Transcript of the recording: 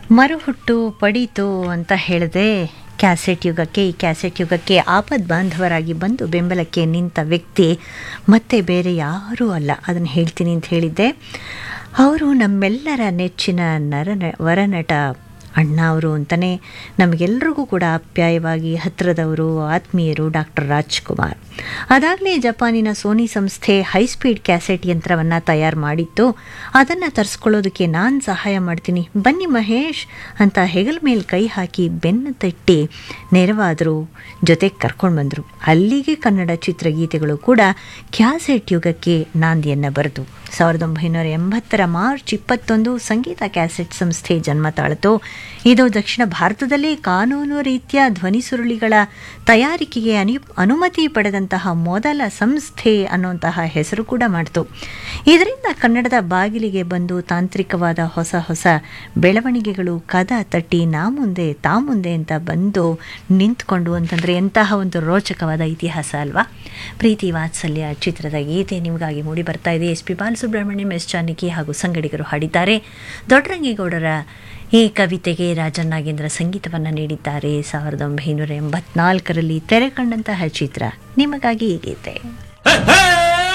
ಮರುಹುಟ್ಟು ಪಡೀತು ಅಂತ ಹೇಳಿದೆ ಕ್ಯಾಸೆಟ್ ಯುಗಕ್ಕೆ ಈ ಕ್ಯಾಸೆಟ್ ಯುಗಕ್ಕೆ ಆಪದ್ ಬಾಂಧವರಾಗಿ ಬಂದು ಬೆಂಬಲಕ್ಕೆ ನಿಂತ ವ್ಯಕ್ತಿ ಮತ್ತೆ ಬೇರೆ ಯಾರೂ ಅಲ್ಲ ಅದನ್ನು ಹೇಳ್ತೀನಿ ಅಂತ ಹೇಳಿದ್ದೆ ಅವರು ನಮ್ಮೆಲ್ಲರ ನೆಚ್ಚಿನ ನರನ ವರನಟ ಅಣ್ಣ ಅವರು ಅಂತಲೇ ನಮಗೆಲ್ರಿಗೂ ಕೂಡ ಆಪ್ಯಾಯವಾಗಿ ಹತ್ತಿರದವರು ಆತ್ಮೀಯರು ಡಾಕ್ಟರ್ ರಾಜ್ಕುಮಾರ್ ಅದಾಗಲೇ ಜಪಾನಿನ ಸೋನಿ ಸಂಸ್ಥೆ ಹೈಸ್ಪೀಡ್ ಕ್ಯಾಸೆಟ್ ಯಂತ್ರವನ್ನು ತಯಾರು ಮಾಡಿತ್ತು ಅದನ್ನು ತರಿಸ್ಕೊಳ್ಳೋದಕ್ಕೆ ನಾನು ಸಹಾಯ ಮಾಡ್ತೀನಿ ಬನ್ನಿ ಮಹೇಶ್ ಅಂತ ಹೆಗಲ ಮೇಲೆ ಕೈ ಹಾಕಿ ಬೆನ್ನು ತಟ್ಟಿ ನೆರವಾದರು ಜೊತೆಗೆ ಕರ್ಕೊಂಡು ಬಂದರು ಅಲ್ಲಿಗೆ ಕನ್ನಡ ಚಿತ್ರಗೀತೆಗಳು ಕೂಡ ಕ್ಯಾಸೆಟ್ ಯುಗಕ್ಕೆ ನಾಂದಿಯನ್ನು ಬರೆದು ಸಾವಿರದ ಒಂಬೈನೂರ ಎಂಬತ್ತರ ಮಾರ್ಚ್ ಇಪ್ಪತ್ತೊಂದು ಸಂಗೀತ ಕ್ಯಾಸೆಟ್ ಸಂಸ್ಥೆ ಜನ್ಮ ತಾಳಿತು ಇದು ದಕ್ಷಿಣ ಭಾರತದಲ್ಲಿ ಕಾನೂನು ರೀತಿಯ ಧ್ವನಿ ಸುರುಳಿಗಳ ತಯಾರಿಕೆಗೆ ಅನು ಅನುಮತಿ ಪಡೆದಂತಹ ಮೊದಲ ಸಂಸ್ಥೆ ಅನ್ನುವಂತಹ ಹೆಸರು ಕೂಡ ಮಾಡಿತು ಇದರಿಂದ ಕನ್ನಡದ ಬಾಗಿಲಿಗೆ ಬಂದು ತಾಂತ್ರಿಕವಾದ ಹೊಸ ಹೊಸ ಬೆಳವಣಿಗೆಗಳು ಕದ ತಟ್ಟಿ ನಾ ಮುಂದೆ ತಾ ಮುಂದೆ ಅಂತ ಬಂದು ನಿಂತ್ಕೊಂಡು ಅಂತಂದರೆ ಎಂತಹ ಒಂದು ರೋಚಕವಾದ ಇತಿಹಾಸ ಅಲ್ವಾ ಪ್ರೀತಿ ವಾತ್ಸಲ್ಯ ಚಿತ್ರದ ಗೀತೆ ನಿಮಗಾಗಿ ಮೂಡಿ ಬರ್ತಾ ಇದೆ S P Balasubrahmanyam S Janaki ಹಾಗೂ ಸಂಗಡಿಗರು ಹಾಡಿದ್ದಾರೆ ದೊಡ್ಡರಂಗೇಗೌಡರ ಈ ಕವಿತೆಗೆ ರಾಜನ್ ನಾಗೇಂದ್ರ ಸಂಗೀತವನ್ನು ನೀಡಿದ್ದಾರೆ ಸಾವಿರದ ಒಂಬೈನೂರ ಎಂಬತ್ನಾಲ್ಕರಲ್ಲಿ ತೆರೆ ಕಂಡಂತಹ ಚಿತ್ರ ನಿಮಗಾಗಿ ಈ ಗೀತೆ ಹೇ, ಹೇ!